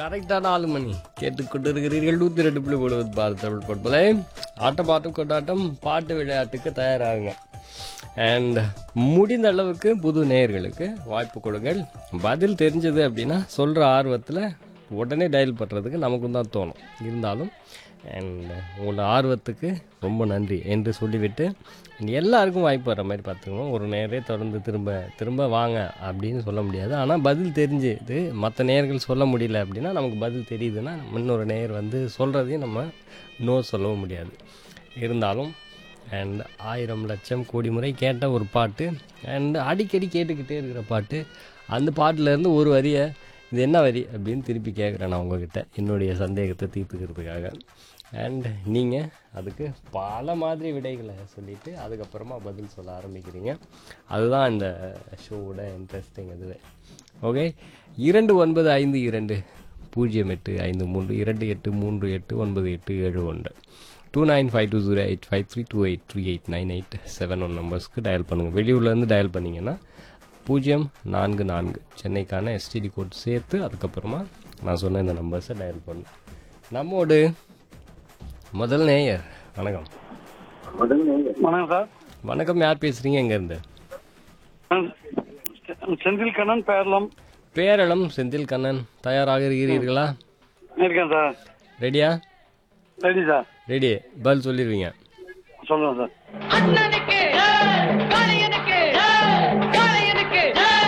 கரெக்டான ஆளு மணி கேட்டுக்கொண்டு இருக்கிறீர்கள் நூற்றி ரெண்டு புள்ளி முழுவது பாரத் தமிழ் பண்பலை ஆட்டம் பாட்டம் கொண்டாட்டம் பாட்டு விளையாட்டுக்கு தயாராகுங்க அண்ட் முடிந்த அளவுக்கு புது நேயர்களுக்கு வாய்ப்பு கொடுங்கள் பதில் தெரிஞ்சது அப்படின்னா சொல்கிற ஆர்வத்தில் உடனே டயல் பண்ணுறதுக்கு நமக்கும் தான் தோணும் இருந்தாலும் அண்ட் உங்களோட ஆர்வத்துக்கு ரொம்ப நன்றி என்று சொல்லிவிட்டு எல்லாருக்கும் வாய்ப்பு வர மாதிரி பார்த்துக்கணும் ஒரு நேரே தொடர்ந்து திரும்ப திரும்ப வாங்க அப்படின்னு சொல்ல முடியாது ஆனால் பதில் தெரிஞ்சுது மற்ற நேயர்கள் சொல்ல முடியல அப்படின்னா நமக்கு பதில் தெரியுதுன்னா இன்னொரு நேயர் வந்து சொல்கிறதையும் நம்ம நோ சொல்லவும் முடியாது இருந்தாலும் அண்ட் ஆயிரம் லட்சம் கோடி முறை கேட்ட ஒரு பாட்டு அண்ட் அடிக்கடி கேட்டுக்கிட்டே இருக்கிற பாட்டு அந்த பாட்டிலேருந்து ஒரு வரியை இது என்ன வரி அப்படின்னு திருப்பி கேட்குறேன் நான் உங்ககிட்ட என்னுடைய சந்தேகத்தை தீர்த்துக்கிறதுக்காக அண்ட் நீங்கள் அதுக்கு பல மாதிரி விடைகளை சொல்லிவிட்டு அதுக்கப்புறமா பதில் சொல்ல ஆரம்பிக்கிறீங்க அதுதான் இந்த ஷோவோட இன்ட்ரெஸ்டிங் இதுவே ஓகே இரண்டு ஒன்பது ஐந்து இரண்டு பூஜ்ஜியம் எட்டு ஐந்து மூன்று இரண்டு எட்டு மூன்று எட்டு ஒன்பது எட்டு ஏழு ஒன்று two nine five two zero eight five three two eight three eight nine eight seven one நம்பர்ஸ்க்கு டயல் பண்ணுங்கள் வெளியூர்லேருந்து டயல் பண்ணிங்கன்னா பூஜ்ஜியம் நான்கு நான்கு சென்னைக்கான எஸ்டிடி கோட் சேர்த்து அதுக்கப்புறமா நான் சொன்ன இந்த நம்பர்ஸை டயல் பண்ணும் நம்மோடு முதல் நேயர் வணக்கம் வணக்கம் சார் வணக்கம் யார் பேசுகிறீங்க எங்கேருந்து நான் செந்தில் கண்ணன் பேரளம் பேரளம் செந்தில் கண்ணன் தயாராக இருக்கிறீர்களா இருக்கேன் சார் ரெடியா ரெடி சார் ரெடி பதில் சொல்லிடுவீங்க சொல்றேன் சார் அண்ணனுக்கு காளையனுக்கு காளையனுக்கு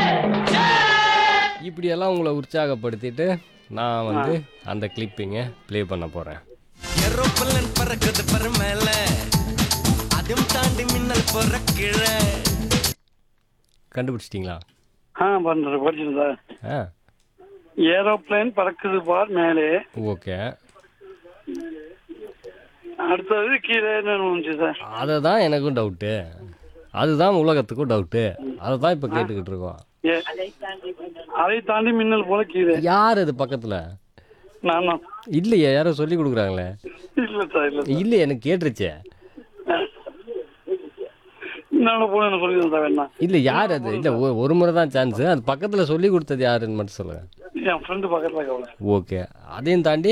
இப்படியெல்லாம் உங்களை உற்சாகப்படுத்திட்டு நான் வந்து அந்த கிளிப்பிங்கை ப்ளே பண்ண போகிறேன் ஏரோப்ளேன் பறக்குது பரு மேல அதுவும் தாண்டி மின்னல் பொறக்கிழ கண்டுபிடிச்சிட்டிங்களா ஆ பண்ணுறேன் படிச்சிருந்தேன் சார் ஆ ஏரோப்ளேன் பறக்குது பார் மேலே ஓகே அடுத்தது கீழே என்னன்னு வந்துச்சு சார் அதை தான் எனக்கும் டவுட்டு அதுதான் உலகத்துக்கும் டவுட்டு அதை தான் இப்போ கேட்டுக்கிட்டு இருக்கோம் ஏ அதை தாண்டி மின்னல் போல கீழே யார் அது பக்கத்தில் நான் தான் இல்லையே யாரோ சொல்லி கொடுக்குறாங்களே இல்லை சார் இல்லை சார் இல்லையே எனக்கு கேட்டுருச்சே இன்னொன்று போன எனக்கு சொல்லிடுறேன் சார் வேணா இல்லை யார் அது இல்லை ஒ- ஒரு முறை தான் சான்ஸு அது பக்கத்தில் சொல்லி கொடுத்தது யாருன்னு மட்டும் சொல்லுங்கள் என் ஃப்ரெண்டு பக்கத்தில் கவலை ஓகே அதையும் தாண்டி